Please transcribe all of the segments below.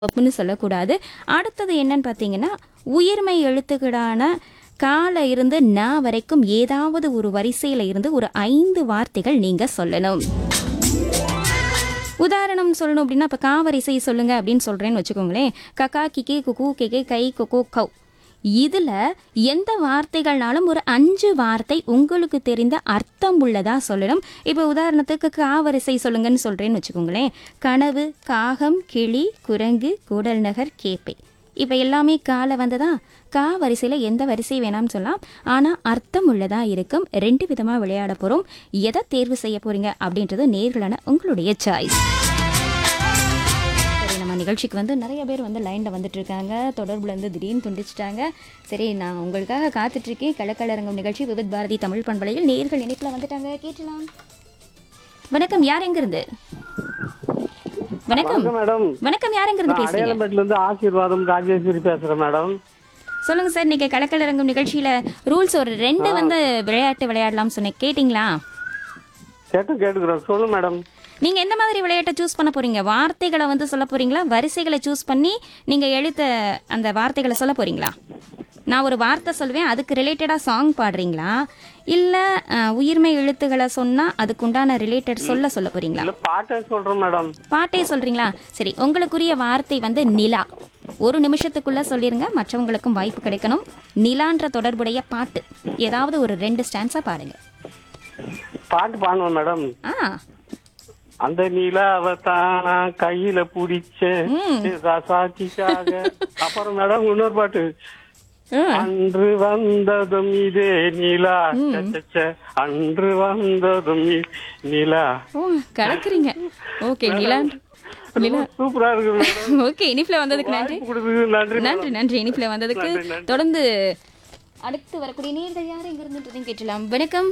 அப்படின்னு சொல்லக்கூடாது அடுத்தது என்னன்னு பார்த்தீங்கன்னா உயிர்மை எழுத்துக்களான கால இருந்து நா வரைக்கும் ஏதாவது ஒரு வரிசையில இருந்து ஒரு ஐந்து வார்த்தைகள் நீங்க சொல்லணும் உதாரணம் சொல்லணும் அப்படின்னா இப்போ காவரிசை சொல்லுங்க அப்படின்னு சொல்றேன்னு வச்சுக்கோங்களேன் கக்கா கிக்கே குக்கு கேக்கே கை கொக்கோ கவ் இதில் எந்த வார்த்தைகள்னாலும் ஒரு அஞ்சு வார்த்தை உங்களுக்கு தெரிந்த அர்த்தம் உள்ளதா சொல்லணும் இப்போ உதாரணத்துக்கு காவரிசை சொல்லுங்கன்னு சொல்கிறேன்னு வச்சுக்கோங்களேன் கனவு காகம் கிளி குரங்கு கூடல் நகர் கேப்பை இப்போ எல்லாமே கால வந்ததா கா வரிசையில் எந்த வரிசை வேணாம்னு சொல்லலாம் ஆனால் அர்த்தம் உள்ளதா இருக்கும் ரெண்டு விதமாக விளையாட போகிறோம் எதை தேர்வு செய்ய போறீங்க அப்படின்றது நேர்களான உங்களுடைய சாய்ஸ் சரி நம்ம நிகழ்ச்சிக்கு வந்து நிறைய பேர் வந்து லைனில் வந்துட்டு இருக்காங்க தொடர்புல இருந்து திடீர்னு துண்டிச்சிட்டாங்க சரி நான் உங்களுக்காக காத்துட்ருக்கேன் கலக்கலரங்கம் நிகழ்ச்சி விவித் பாரதி தமிழ் பண்பலையில் நேர்கள் இணைப்பில் வந்துட்டாங்க கேட்டலாம் வணக்கம் யார் எங்கிருந்து வணக்கம் வணக்கம் மேடம் வணக்கம் யார் எங்கிருந்து நான் பேசுறீங்க அடையாளம்பேட்டில இருந்து ஆசீர்வாதம் ராஜேஸ்வரி பேசுறேன் மேடம் சொல்லுங்க சார் இன்னைக்கு கலக்கலரங்கம் நிகழ்ச்சியில ரூல்ஸ் ஒரு ரெண்டு வந்து விளையாட்டு விளையாடலாம்னு சொன்னேன் கேட்டிங்களா கேட்டு கேட்டுக்கிறோம் சொல்லு மேடம் நீங்க எந்த மாதிரி விளையாட்டை சூஸ் பண்ண போறீங்க வார்த்தைகளை வந்து சொல்ல போறீங்களா வரிசைகளை சூஸ் பண்ணி நீங்க எழுத்த அந்த வார்த்தைகளை சொல்ல போறீங்களா நான் ஒரு வார்த்தை சொல்லுவேன் அதுக்கு ரிலேட்டடா சாங் பாடுறீங்களா இல்ல அஹ், உயிர்மை எழுத்துக்களை சொன்னா அதுக்கு உண்டான ரிலேட்டட் சொல்ல சொல்ல போறீங்களா இல்ல பாட்டே சொல்றேன் மேடம் பாட்டே சொல்றீங்களா சரி உங்களுக்குரிய வார்த்தை வந்து நிலா ஒரு நிமிஷத்துக்குள்ள சொல்லிருங்க மற்றவங்களுக்கும் வாய்ப்பு கிடைக்கணும் நிலான்ற தொடர்புடைய பாட்டு ஏதாவது ஒரு ரெண்டு ஸ்டான்ஸா பாடுங்க பாட்டு பாடுவேன் மேடம் ஆ அந்த நிலாவை தானா கையில புடிச்சேன் சாட்சிக்காக அப்புறம் மேடம் இன்னொரு பாட்டு ம். அன்று வந்ததும் இதே நிலா சச்சச்ச. அன்று வந்ததும் இ- நிலா ஓ கலக்குறீங்க ஓகே நிலா நிலா சூப்பரா இருக்கு மேடம் ஓகே இனிப்புல வந்ததுக்கு நன்றி வாய்ப்பு கொடுத்ததுக்கு நன்றி நன்றி நன்றி இனிப்புல வந்ததுக்கு நன்றி, நன்றி. தொடர்ந்து அடுத்து வரக்கூடிய நேர்கள் யார் எங்க இருந்துன்றதையும் கேட்டலாம் வணக்கம்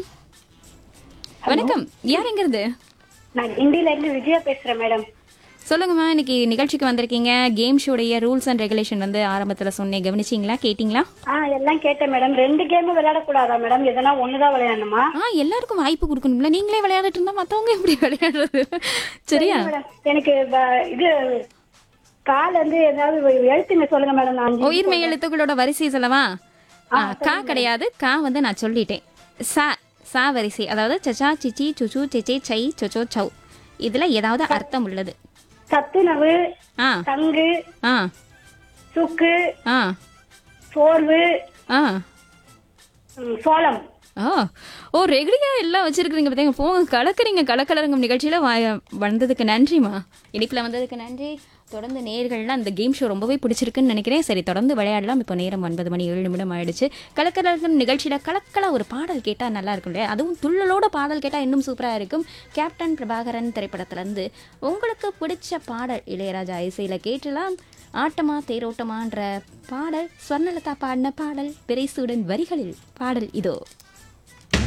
வணக்கம் யார் எங்க இருந்து நான் கிண்டில இருந்து விஜயா பேசுறேன் மேடம் சொல்லுங்கம்மா இன்னைக்கு நிகழ்ச்சிக்கு வந்திருக்கீங்க கேம் ஷோடைய ரூல்ஸ் அண்ட் ரெகுலேஷன் வந்து ஆரம்பத்துல சொன்னேன் கவனிச்சிங்களா கேட்டிங்களா ஆ எல்லாம் கேட்டேன் மேடம் ரெண்டு கேமும் விளையாடக்கூடாதா மேடம் எதனா ஒண்ணுதான் விளையாடணுமா ஆ எல்லாருக்கும் வாய்ப்பு கொடுக்கணும்ல நீங்களே விளையாடிட்டு இருந்தா மத்தவங்க எப்படி விளையாடுறது சரியா மேடம் எனக்கு வ- இது கால் வந்து ஏதாவது எழுத்துங்க சொல்லுங்க மேடம் நான் அஞ்சு உயிர்மை எழுத்துக்களோட வரிசை சொல்லவா ஆ, கா கிடையாது கா வந்து நான் சொல்லிட்டேன் சா சா வரிசை அதாவது சச்சா சிச்சி சுச்சு சிச்சே சை சொச்சோ சௌ இதுல ஏதாவது அர்த்தம் உள்ளது சத்துணவு ஆ தங்கு ஆ சுக்கு ஆ சோர்வு ஆ ம், சோளம் ஓ ஓ ரெகுலியா எல்லாம் வச்சிருக்கிறீங்க பார்த்தீங்க போங்க கலக்குறீங்க கலக்கலரங்கம் நிகழ்ச்சியில வா- வந்ததுக்கு நன்றிம்மா இனிப்புல வந்ததுக்கு நன்றி தொடர்ந்து நேர்கள்லாம் அந்த கேம் ஷோ ரொம்பவே பிடிச்சிருக்குன்னு நினைக்கிறேன் சரி தொடர்ந்து விளையாடலாம் இப்போ நேரம் ஒன்பது மணி ஏழு நிமிடம் ஆயிடுச்சு கலக்கலரங்கம் நிகழ்ச்சியில கலக்கல ஒரு பாடல் கேட்டா நல்லா இருக்கும் இல்லையா அதுவும் துள்ளலோட பாடல் கேட்டா இன்னும் சூப்பரா இருக்கும் கேப்டன் பிரபாகரன் திரைப்படத்துல இருந்து உங்களுக்கு பிடிச்ச பாடல் இளையராஜா இசையில கேட்டலாம் ஆட்டமா தேரோட்டமான்ற பாடல் ஸ்வர்ணலதா பாடின பாடல் பிரைசூடன் வரிகளில் பாடல் இதோ